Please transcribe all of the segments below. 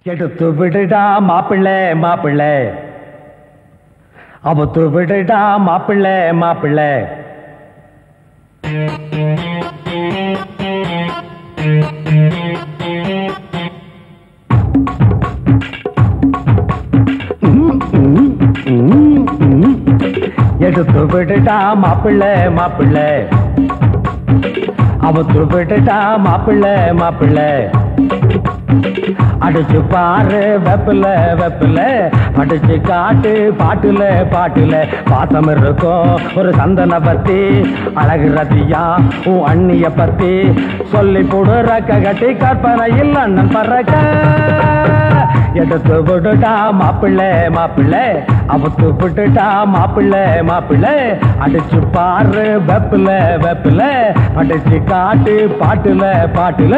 எடுத்து விடுடா மாப்பிள்ளை மாப்பிள்ளை அவுத்து விடுடா மாப்பிள்ளை மாப்பிள்ளை எடுத்து விடுடா மாப்பிள்ளை மாப்பிள்ளை அவுத்து விடுடா மாப்பிள்ளை மாப்பிள்ளை அடிச்சு பாரு வெப்பில வெப்பில அடிச்சு காட்டு பாட்டுல பாட்டுல பாசம் இருக்கும் ஒரு சந்தன பத்தி அழகு ரத்தியா உன் அண்ணிய பத்தி சொல்லி போடு ரக்க கட்டி கற்பனை இல்ல அண்ணன் பறக்க எடுத்து விட்டுட்டா மாப்பிள்ள மாப்பிள்ள அவுத்து விட்டுட்டா மாப்பிள்ள மாப்பிள்ள அடிச்சு பாரு வெப்பில வெப்பில அடிச்சு காட்டு பாட்டுல பாட்டுல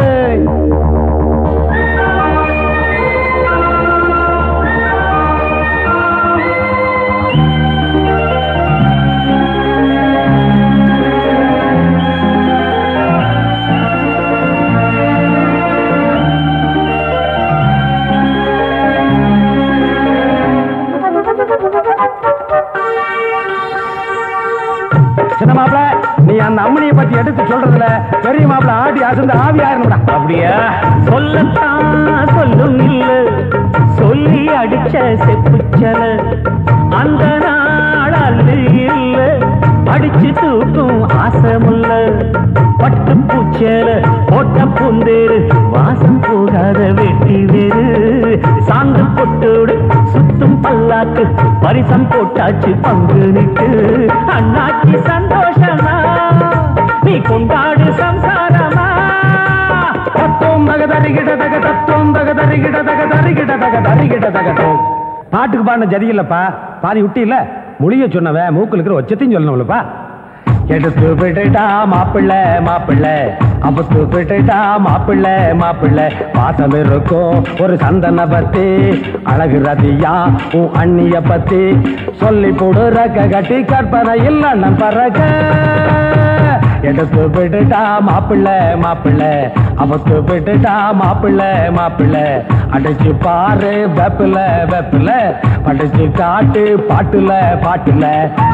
சின்ன மாப்பிள நீ அந்த அம்மனிய பத்தி எடுத்து சொல்றதுல பெரிய மாப்பிள ஆடி அசந்து ஆவி ஆயிரணும்டா அப்படியா சொல்லத்தான் சொல்லும் இல்ல சொல்லி அடிச்ச செப்புச்சல அந்த நாள் அல்லு இல்ல அடிச்சு தூக்கும் ஆசமுல்ல பட்டு பூச்சல போட்ட பூந்தேரு வாசம் போகாத வெட்டி வேறு சாந்து பொட்டோடு சுத்தும் பல்லாக்கு பரிசம் போட்டாச்சு பங்குனிக்கு அண்ணாச்சி சந்தோஷமா நீ கொண்டாடு சம்சாரமா தத்துவம் தக தரிகிட தக தத்துவம் தக தரிகிட தக தரிகிட தக தரிகிட தகட்டும் பாட்டுக்கு பாடின ஜதி இல்லப்பா பாதி விட்டி இல்ல மொழிய சொன்னவன் மூக்குல இருக்கிற ஒச்சத்தையும் சொல்லணும்லப்பா எடுத்து விட்டுட்டா மாப்பிள்ள மாப்பிள்ள அபத்து விட்டுட்டா மாப்பிள்ள மாப்பிள்ள பாசம் இருக்கும் ஒரு சந்தன பத்தி அழகு ரதியா உன் அண்ணிய பத்தி சொல்லி போடு ரக்க கட்டி கற்பனை இல்ல அண்ணன் பறக்க எடுத்து விட்டுட்டா மாப்பிள்ள மாப்பிள்ள அவத்து விட்டுட்டா மாப்பிள்ள மாப்பிள்ள அடிச்சு பாரு வெப்பில வெப்பில படிச்சு காட்டு பாட்டுல பாட்டுல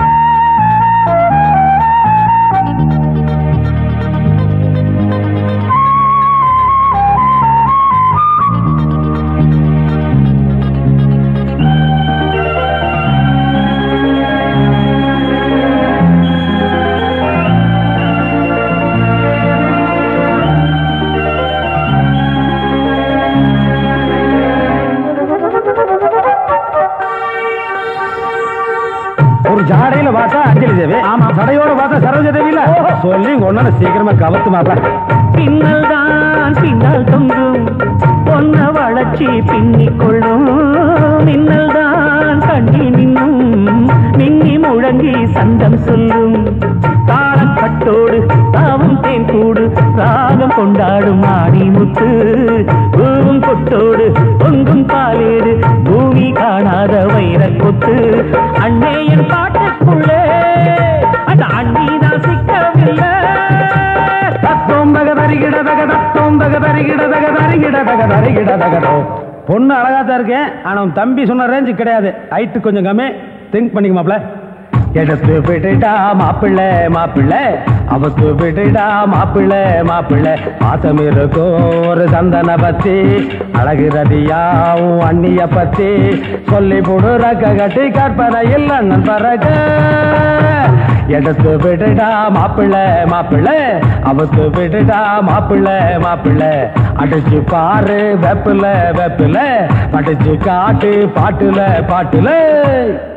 ஒரு ஜாடையில பார்த்தா அஞ்சலி தேவி ஆமா சடையோட பார்த்தா சரோஜ தேவியில சொல்லி ஒன்னு சீக்கிரமா கவத்து மாப்பிள பின்னல் தான் பின்னால் தொங்கும் பொன்ன வளர்ச்சி பின்னிக் கொள்ளும் மின்னல் தான் கண்ணில் நின்னும் மின்னி முழங்கி சந்தம் சொல்லும் தாளக்கட்டோடு தாவும் தேன் கூடு ராகம் கொண்டாடும் ஆடி முத்து பூவும் கொட்டோடு பொங்கும் பாலேடு பூமி காணாத வைரக் கொத்து அண்ணேயன் பாட்டுக்குள்ளே அந்த அண்ணீதான் சிக்கவில்லை தத்துவம் தக தரிகிட தக தத்துவம் தக தரிகிட தக தரிகிட தக தரிகிட தகதோ பொண்ணு அழகா தான் இருக்கேன் ஆனா உன் தம்பி சொன்ன ரேஞ்சு கிடையாது ஹைட்டு கொஞ்சம் கம்மி திங்க் பண்ணிக்க மாப்ள எடுத்து விட்டுட்டா மாப்பிள்ள மாப்பிள்ள அவத்து விட்டுட்டா மாப்பிள்ள மாப்பிள்ள பாசம் இருக்கும் ஒரு சந்தன பத்தி அழகு ரதியா உன் அண்ணிய பத்தி சொல்லி போடு ரக்க கட்டி கற்பனை இல்ல அண்ணன் பறக்க எடுத்து விடுடா மாப்பிள்ள மாப்பிள்ள அவத்து விடுடா மாப்பிள்ள மாப்பிள்ள அடிச்சு பாரு வெப்பில வெப்பில அடிச்சு காட்டு பாட்டுல பாட்டுல